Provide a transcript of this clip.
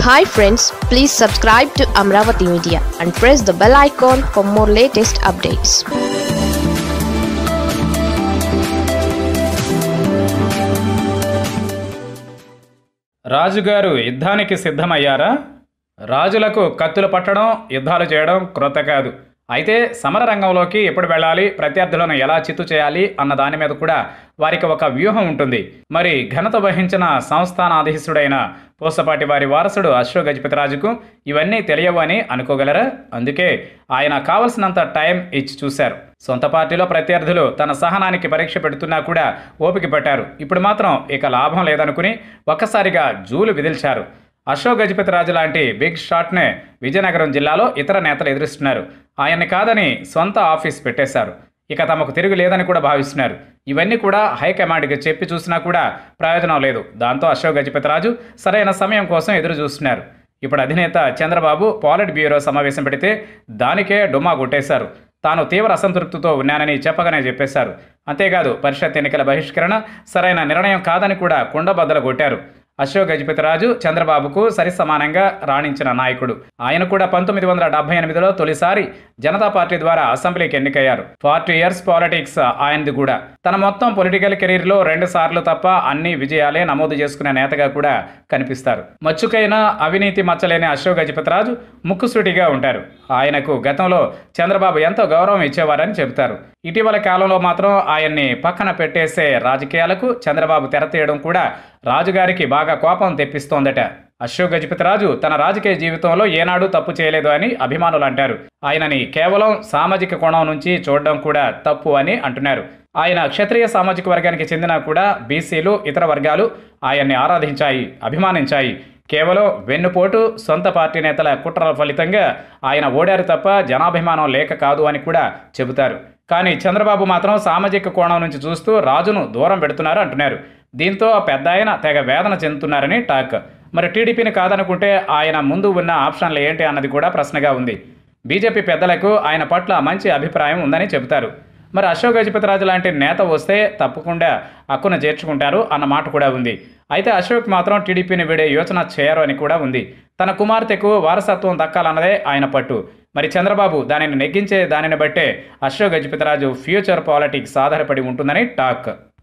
hi friends please subscribe to Amaravati media and press the bell icon for more latest updates రాజుగారు యుద్ధానికి సిద్ధమయ్యారా రాజులకు కత్తులు పట్టడం యుద్ధాలు చేయడం క్రొత్త కాదు అయితే సమర రంగంలోకి ఎప్పుడు వెళ్ళాలి ప్రత్యర్థులను ఎలా చిత్తు చేయాలి అన్న దాని మీద కూడా వారికి ఒక వ్యూహం ఉంటుంది మరి ఘనత వహించిన సంస్థానాధీశుడైన పూసపాటి వారి వారసుడు అశ్వ గజపతిరాజుకు ఇవన్నీ తెలియవు అని అనుకోగలరా అందుకే ఆయన కావలసినంత టైం ఇచ్చి చూశారు సొంత పార్టీలో ప్రత్యర్థులు తన సహనానికి పరీక్ష పెడుతున్నా కూడా ఓపిక పట్టారు ఇప్పుడు మాత్రం ఇక లాభం లేదనుకుని ఒక్కసారిగా జూలు విదిల్చారు అశోక్ గజపతి రాజు లాంటి బిగ్ షాట్నే విజయనగరం జిల్లాలో ఇతర నేతలు ఎదురిస్తున్నారు ఆయన్ని కాదని సొంత ఆఫీస్ పెట్టేశారు ఇక తమకు తిరుగు లేదని కూడా భావిస్తున్నారు ఇవన్నీ కూడా హైకమాండ్కి చెప్పి చూసినా కూడా ప్రయోజనం లేదు దాంతో అశోక్ గజపతి రాజు సరైన సమయం కోసం ఎదురు చూస్తున్నారు ఇప్పుడు అధినేత చంద్రబాబు పాలిట్ బ్యూరో సమావేశం పెడితే దానికే డుమ్మా కొట్టేశారు తాను తీవ్ర అసంతృప్తితో ఉన్నానని చెప్పగానే చెప్పేశారు అంతేకాదు పరిషత్ ఎన్నికల బహిష్కరణ సరైన నిర్ణయం కాదని కూడా కుండబద్దలు కొట్టారు అశోక్ గజపతిరాజు చంద్రబాబుకు సరిసమానంగా రాణించిన నాయకుడు ఆయన కూడా పంతొమ్మిది వందల డెబ్బై ఎనిమిదిలో తొలిసారి జనతా పార్టీ ద్వారా అసెంబ్లీకి ఎన్నికయ్యారు ఫార్టీ ఇయర్స్ పాలిటిక్స్ ఆయనది కూడా తన మొత్తం పొలిటికల్ కెరీర్లో రెండు సార్లు తప్ప అన్ని విజయాలే నమోదు చేసుకునే నేతగా కూడా కనిపిస్తారు మచ్చుకైన అవినీతి మచ్చలేని అశోక్ గజపతిరాజు ముక్కుసూటిగా ఉంటారు ఆయనకు గతంలో చంద్రబాబు ఎంతో గౌరవం ఇచ్చేవారని చెబుతారు ఇటీవల కాలంలో మాత్రం ఆయన్ని పక్కన పెట్టేసే రాజకీయాలకు చంద్రబాబు తెరతీయడం కూడా రాజుగారికి బాగా కోపం తెప్పిస్తోందట అశోక్ గజపతిరాజు తన రాజకీయ జీవితంలో ఏనాడు తప్పు చేయలేదు అని అభిమానులు అంటారు ఆయనని కేవలం సామాజిక కోణం నుంచి చూడడం కూడా తప్పు అని అంటున్నారు ఆయన క్షత్రియ సామాజిక వర్గానికి చెందినా కూడా బీసీలు ఇతర వర్గాలు ఆయన్ని ఆరాధించాయి అభిమానించాయి కేవలం వెన్నుపోటు సొంత పార్టీ నేతల కుట్రల ఫలితంగా ఆయన ఓడారు తప్ప జనాభిమానం లేక కాదు అని కూడా చెబుతారు కానీ చంద్రబాబు మాత్రం సామాజిక కోణం నుంచి చూస్తూ రాజును దూరం పెడుతున్నారు అంటున్నారు దీంతో పెద్ద ఆయన తెగ వేదన చెందుతున్నారని టాక్ మరి టీడీపీని కాదనుకుంటే ఆయన ముందు ఉన్న ఆప్షన్లు ఏంటి అన్నది కూడా ప్రశ్నగా ఉంది బీజేపీ పెద్దలకు ఆయన పట్ల మంచి అభిప్రాయం ఉందని చెబుతారు మరి అశోక్ గజపతిరాజు లాంటి నేత వస్తే తప్పకుండా హక్కును చేర్చుకుంటారు అన్న మాట కూడా ఉంది అయితే అశోక్ మాత్రం టీడీపీని వీడే యోచన చేయరు అని కూడా ఉంది తన కుమార్తెకు వారసత్వం దక్కాలన్నదే ఆయన పట్టు మరి చంద్రబాబు దానిని నెగ్గించే దానిని బట్టే అశోక్ గజపతిరాజు ఫ్యూచర్ పాలిటిక్స్ ఆధారపడి ఉంటుందని టాక్